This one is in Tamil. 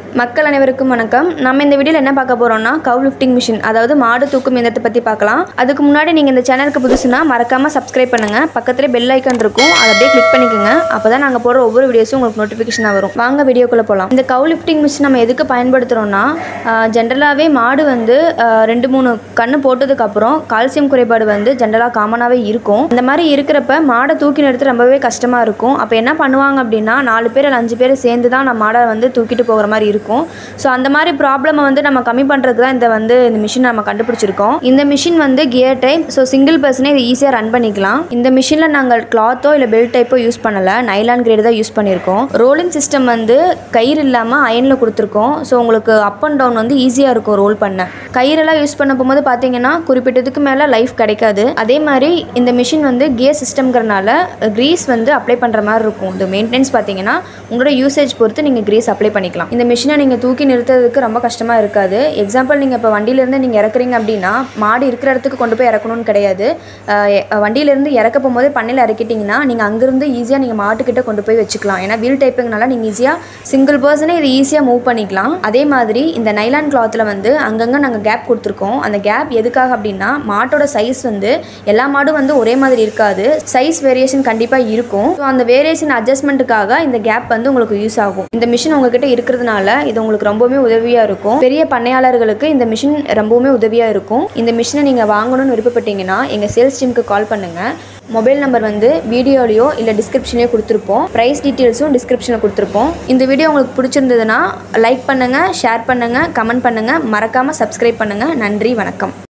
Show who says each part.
Speaker 1: மக்கள் அனைவருக்கும் வணக்கம் நம்ம இந்த வீடியோவில் என்ன பார்க்க போகிறோம்னா கவ் லிஃப்டிங் மிஷின் அதாவது மாடு தூக்கும் இயந்திரத்தை பற்றி பார்க்கலாம் அதுக்கு முன்னாடி நீங்கள் இந்த சேனலுக்கு புதுசுனா மறக்காமல் சப்ஸ்கிரைப் பண்ணுங்கள் பக்கத்துலேயே பெல் ஐக்கான் இருக்கும் அதை அப்படியே கிளிக் பண்ணிக்கோங்க அப்போ தான் நாங்கள் போடுற ஒவ்வொரு வீடியோஸும் உங்களுக்கு நோட்டிஃபிகேஷனாக வரும் வாங்க வீடியோக்குள்ளே போகலாம் இந்த கவ் லிஃப்டிங் மிஷின் நம்ம எதுக்கு பயன்படுத்துகிறோம்னா ஜென்ரலாகவே மாடு வந்து ஆஹ், ரெண்டு மூணு கண்ணு போட்டதுக்கப்புறம் கால்சியம் குறைபாடு வந்து ஜென்ரலாக காமனாகவே இருக்கும் இந்த மாதிரி இருக்கிறப்ப மாடை தூக்கி நிறுத்த ரொம்பவே கஷ்டமாக இருக்கும் அப்போ என்ன பண்ணுவாங்க அப்படின்னா நாலு பேர் இல்லை அஞ்சு பேர் சேர்ந்து தான் நம்ம மாடை வந்து தூக்கிட்டு போகிற மாதிரி இருக்கும் ஸோ அந்த மாதிரி ப்ராப்ளமை வந்து நம்ம கம்மி பண்ணுறதுக்கு தான் இந்த வந்து இந்த மிஷின் நம்ம கண்டுபிடிச்சிருக்கோம் இந்த மிஷின் வந்து கியர் டைப் ஸோ சிங்கிள் பர்சனே இது ஈஸியாக ரன் பண்ணிக்கலாம் இந்த மிஷினில் நாங்கள் கிளாத்தோ இல்லை பெல்ட் டைப்போ யூஸ் பண்ணலை நைலான் கிரேடு தான் யூஸ் பண்ணியிருக்கோம் ரோலிங் சிஸ்டம் வந்து கயிறு இல்லாமல் அயனில் கொடுத்துருக்கோம் ஸோ உங்களுக்கு அப் அண்ட் டவுன் வந்து ஈஸியாக இருக்கும் ரோல் பண்ண கயிறெல்லாம் யூஸ் பண்ண போகும்போது பார்த்தீங்கன்னா குறிப்பிட்டதுக்கு மேலே லைஃப் கிடைக்காது அதே மாதிரி இந்த மிஷின் வந்து கியர் சிஸ்டம்ங்கிறனால க்ரீஸ் வந்து அப்ளை பண்ணுற மாதிரி இருக்கும் இந்த மெயின்டெனன்ஸ் பார்த்தீங்கன்னா உங்களோட யூசேஜ் பொறுத்து நீங்கள் க்ரீஸ் அப்ளை பண்ணிக்கலாம் இந்த மிஷினை நீங்கள் தூக்கி நிறுத்துறதுக்கு ரொம்ப கஷ்டமாக இருக்காது எக்ஸாம்பிள் நீங்கள் இப்போ வண்டியிலேருந்து நீங்கள் இறக்குறீங்க அப்படின்னா மாடு இருக்கிற இடத்துக்கு கொண்டு போய் இறக்கணும்னு கிடையாது அஹ் எ- வண்டியிலேருந்து இறக்க போகும்போது பண்ணையில் இறக்கிட்டிங்கன்னா நீங்கள் அங்கேருந்து ஈஸியாக நீங்கள் மாட்டுக்கிட்ட கொண்டு போய் வச்சுக்கலாம் ஏன்னா வீல் டைப்புங்கனால நீங்கள் ஈஸியாக சிங்கிள் பர்சனே இது ஈஸியாக மூவ் பண்ணிக்கலாம் அதே மாதிரி இந்த நைலான் கிளாத்தில் வந்து அங்கங்கே நாங்கள் கேப் கொடுத்துருக்கோம் அந்த கேப் எதுக்காக அப்படின்னா மாட்டோட சைஸ் வந்து எல்லா மாடும் வந்து ஒரே மாதிரி இருக்காது சைஸ் வேரியேஷன் கண்டிப்பாக இருக்கும் ஸோ அந்த வேரியேஷன் அட்ஜஸ்ட்மெண்ட்டுக்காக இந்த கேப் வந்து உங்களுக்கு யூஸ் ஆகும் இந்த மிஷின் உங்ககிட்ட இருக்கிறதுனால இது உங்களுக்கு ரொம்பவுமே உதவியாக இருக்கும் பெரிய பண்ணையாளர்களுக்கு இந்த மிஷின் ரொம்பவுமே உதவியாக இருக்கும் இந்த மிஷினை நீங்கள் வாங்கணும்னு விருப்பப்பட்டீங்கன்னா எங்கள் சேல்ஸ் டீமுக்கு கால் பண்ணுங்கள் மொபைல் நம்பர் வந்து வீடியோலையோ இல்லை டிஸ்கிரிப்ஷன்லையோ கொடுத்துருப்போம் ப்ரைஸ் டீட்டெயில்ஸும் டிஸ்கிரிப்ஷனில் கொடுத்துருப்போம் இந்த வீடியோ உங்களுக்கு பிடிச்சிருந்ததுன்னா லைக் பண்ணுங்கள் ஷேர் பண்ணுங்கள் கமெண்ட் பண்ணுங்கள் மறக்காமல் சப்ஸ்கிரைப் பண்ணுங்கள் நன்றி வணக்கம்